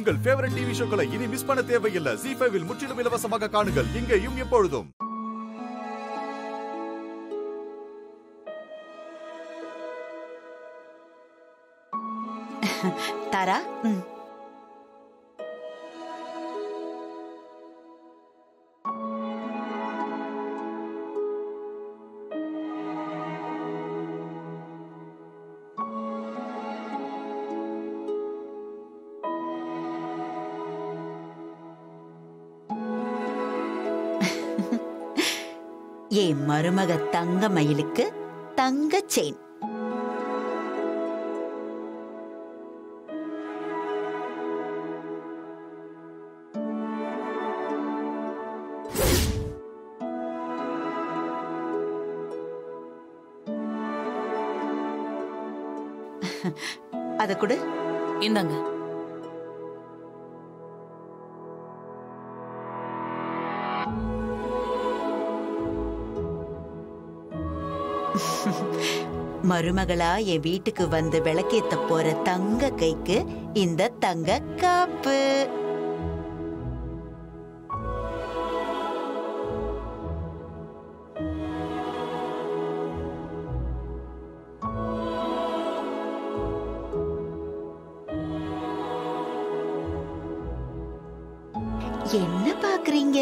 உங்கள் favourite TV ஷோக்களை இனி miss பண்ண தேவையில்லை ஜி ஃபைவில் முற்றிலும் இலவசமாக காணுங்கள் இங்கேயும் எப்பொழுதும் தாரா ம். என் மருமக தங்க மயிலுக்கு தங்க செயின் அத கொடு இந்தாங்க மருமகளா என் வீட்டுக்கு வந்து விளக்கேத்த போற தங்க கைக்கு இந்த தங்க காப்பு என்ன பாக்குறீங்க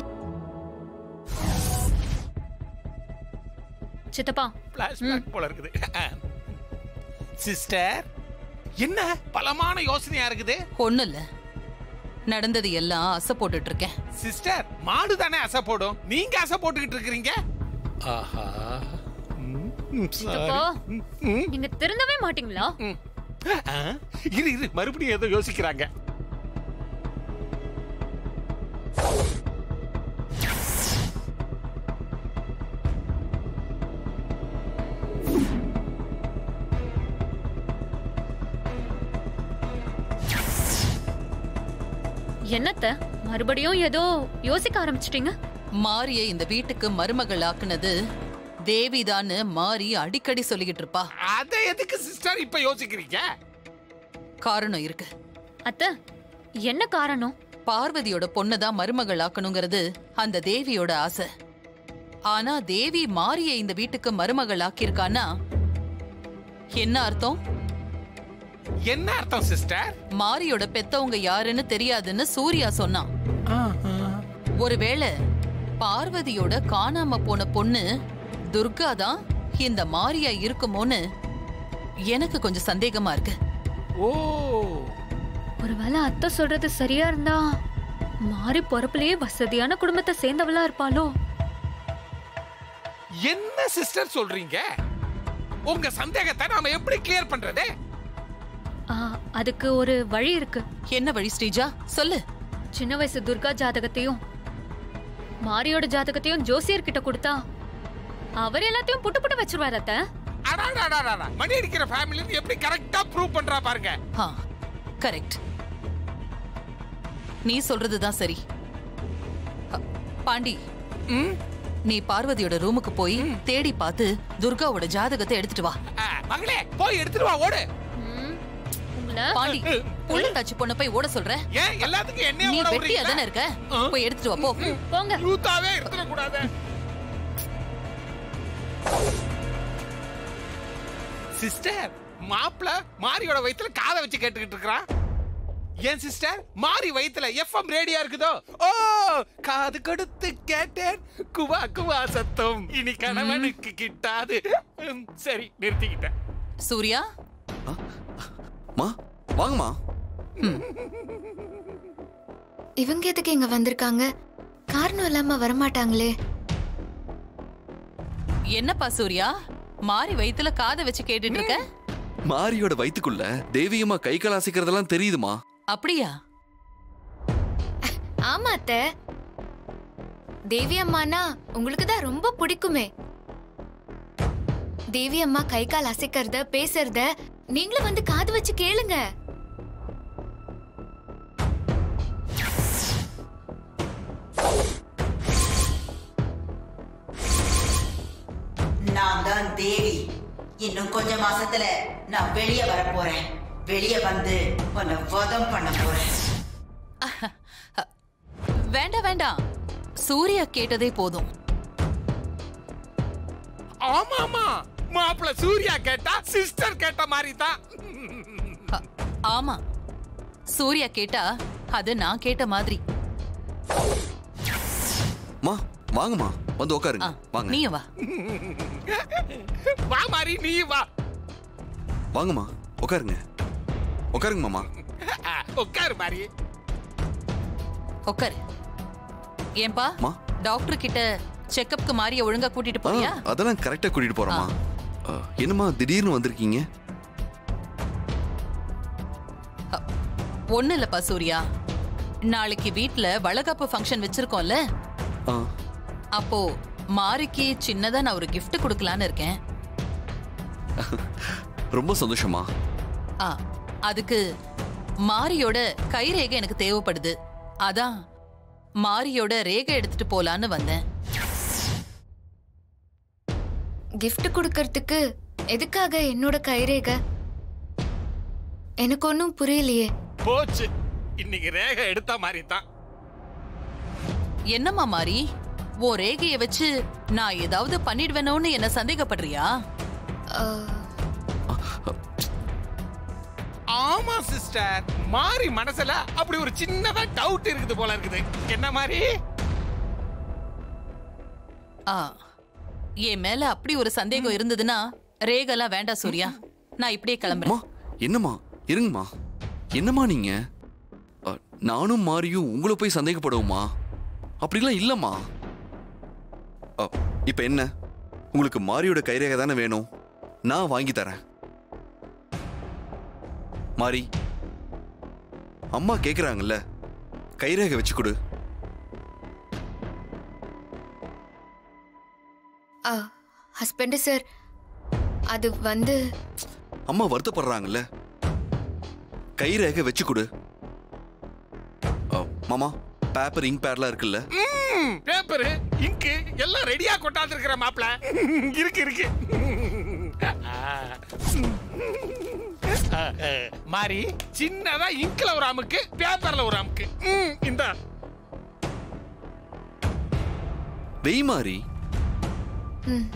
சித்தப்பா பிளாஷ்பேக் போல இருக்குது சிஸ்டர் என்ன பலமான யோசனையா இருக்குது ஒண்ணு இல்ல நடந்தது எல்லாம் அசை போட்டுட்டு இருக்கேன் சிஸ்டர் மாடு தானே அசை போடும் நீங்க அசை போட்டுக்கிட்டு இருக்கிறீங்க ஆஹா ம், ம், சித்தப்பா sorry. ம், ம், நீங்க திருந்தவே மாட்டீங்களா ம். ஆ, இரு இரு மறுபடியும் ஏதோ யோசிக்கிறாங்க என்னத்த மறுபடியும் ஏதோ யோசிக்க ஆரம்பிச்சிட்டீங்க மாரிய இந்த வீட்டுக்கு மருமகள் ஆக்குனது தேவிதான்னு மாறி அடிக்கடி சொல்லிக்கிட்டு இருப்பா அதை எதுக்கு சிஸ்டர் இப்ப யோசிக்கிறீங்க காரணம் இருக்கு அத்த என்ன காரணம் பார்வதியோட பொண்ணதான் மருமகள் ஆக்கணுங்கிறது அந்த தேவியோட ஆசை ஆனா தேவி மாரிய இந்த வீட்டுக்கு மருமகள் ஆக்கியிருக்கான்னா என்ன அர்த்தம் என்ன அர்த்தம் சிஸ்டர் மாரியோட பெத்தவங்க யாருன்னு தெரியாதுன்னு சூர்யா சொன்னான் ஒருவேளை பார்வதியோட காணாம போன பொண்ணு துர்கா தான் இந்த மாரியா இருக்குமோன்னு எனக்கு கொஞ்சம் சந்தேகமா இருக்கு ஓ ஒருவேளை அத்தை சொல்றது சரியா இருந்தா மாறி பொறப்புலயே வசதியான குடும்பத்தை சேர்ந்தவளா இருப்பாளோ என்ன சிஸ்டர் சொல்றீங்க உங்க சந்தேகத்தை நாம எப்படி கிளியர் பண்றது ஆ, அதுக்கு ஒரு வழி இருக்கு என்ன வழி ஸ்ரீஜா சொல்லு சின்ன வயசு துர்கா ஜாதகத்தையும் மாரியோட ஜாதகத்தையும் ஜோசியர் கிட்ட கொடுத்தா அவர் எல்லாத்தையும் புட்டு புட்டு வச்சிருவாரு அத்தை அடாடாடாடா. மணி அடிக்கிற ஃபேமிலி எப்படி கரெக்டா ப்ரூவ் பண்றா பாருங்க ஆ கரெக்ட் நீ சொல்றதுதான் சரி அ, பாண்டி ம்? நீ பார்வதியோட ரூமுக்கு போய் தேடி பார்த்து துர்காவோட ஜாதகத்தை எடுத்துட்டு வா ஆ, மகளே போய் எடுத்துட்டு வா ஓடு ம், உங்களை பாண்டி புள்ள தாச்சி பொண்ண போய் ஓட சொல்ற ஏன் எல்லாத்துக்கும் என்ன நீ ஓட வெட்டியா தானே விடுறீங்க இருக்க போய் எடுத்துட்டு வா போ போங்க யூத்தாவே எடுத்துட கூடாது சிஸ்டர் மாப்பிள மாரியோட வயித்துல காதை வச்சு கேட்டுக்கிட்டு இருக்கிறான் ஏன் சிஸ்டர் மாரி வயித்துல எஃப்எம் ரேடியா இருக்குதோ ஓ காது கொடுத்து கேட்டேன் குவா குவா சத்தம் இனி கணவனுக்கு கிட்டாது ம், சரி நிறுத்திக்கிட்டேன் சூர்யா மா வாங்கம்மா இவங்க எதுக்கு இங்க வந்திருக்காங்க காரணம் இல்லாம வரமாட்டாங்களே என்னப்பா சூர்யா மாறி வயித்துல காதை வச்சு கேட்டுட்டு இருக்க மாரியோட வயித்துக்குள்ள தேவியம்மா கை கால் அசைக்கிறதெல்லாம் தெரியுதுமா அப்படியா ஆமா அத்தை தேவி அம்மானா உங்களுக்கு தான் ரொம்ப பிடிக்குமே தேவி அம்மா கை கால் அசைக்கிறத பேசுறத நீங்களும் வந்து காது வச்சு கேளுங்க நான் தான் தேவி இன்னும் கொஞ்ச மாசத்துல நான் வெளியே வர போறேன் வெளியே வந்து உன்னை வதம் பண்ண போறேன் வேண்டாம் வேண்டாம் சூர்யா கேட்டதே போதும் ஆமா ஆமா மாப்பிள சூர்யா கேட்டா சிஸ்டர் கேட்ட மாதிரி தான் அ, ஆமா சூர்யா கேட்டா அது நான் கேட்ட மாதிரி மா வாங்கம்மா வந்து ஆ, உட்காருங்க வாங்க நீயும் வா வா மாதிரி நீ வா வாங்கம்மா உட்காருங்க உட்காருங்க மாமா ஆ, உட்காரு மாதிரி உட்காரு ஏன்பா மா. டாக்டர் கிட்ட செக்கப்க்கு மாறிய ஒழுங்கா கூட்டிட்டு ஆ, போறியா அதெல்லாம் கரெக்டா கூட்டிட்டு போறோமா ஆ, என்னம்மா திடீர்னு வந்திருக்கீங்க ஒண்ணு இல்லப்பா சூர்யா நாளைக்கு வீட்ல வளகாப்பு ஃபங்க்ஷன் வச்சிருக்கோம்ல ஆ, அப்போ மாரிக்கு சின்னதா நான் ஒரு gift கொடுக்கலான்னு இருக்கேன் ரொம்ப சந்தோஷமா ஆ அதுக்கு மாரியோட கைரேகை எனக்கு தேவைப்படுது அதான் மாரியோட ரேகை எடுத்துட்டு போலான்னு வந்தேன் gift கொடுக்கறதுக்கு எதுக்காக என்னோட கைரேகை எனக்கு ஒன்றும் புரியலையே போச்சு இன்னைக்கு ரேகை எடுத்த மாதிரி தான் என்னம்மா மாரி உன் ரேகைய வச்சு நான் ஏதாவது பண்ணிடுவேனோன்னு என்ன சந்தேகப்படுறியா அஹ், ஆமா சிஸ்டர் மாறி மனசுல அப்படி ஒரு சின்னதா டவுட் இருக்குது போல இருக்குது என்ன மாதிரி ஆ என் மேல அப்படி ஒரு சந்தேகம் இருந்ததுன்னா ரேகெல்லாம் வேண்டாம் சூர்யா நான் இப்படியே அம்மா கிளம்புறேன் என்னம்மா இருங்கம்மா என்னம்மா நீங்க ஆ, நானும் மாரியும் உங்களை போய் சந்தேகப்படுவோமா அப்படிலாம் இல்லம்மா ஆ, இப்ப என்ன உங்களுக்கு மாரியோட கைரேகை தானே வேணும் நான் வாங்கி தரேன் மாரி அம்மா கேக்குறாங்கல்ல கைரேகை வச்சு கொடு அஹ், ஹஸ்பண்ட் சார் அது வந்து அம்மா வருத்தப்படுறாங்கல்ல கைரேகை வச்சு கொடு ஆ, மாமா பேப்பர் இங்க் பேட்லாம் இருக்குல்ல பேப்பரு இங்கு எல்லாம் ரெடியா கொண்டாந்து இருக்கிற மாப்பிள இருக்கு இருக்கு மாறி சின்னதா இங்க்ல ஒரு அமுக்கு பேப்பர்ல ஒரு அமுக்கு ம், இந்தா வெய் மாறி ம்,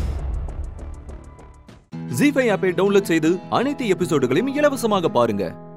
ஜி ஃபைவ் ஆப்பை டவுன்லோட் செய்து அனைத்து எபிசோடுகளையும் இலவசமாக பாருங்க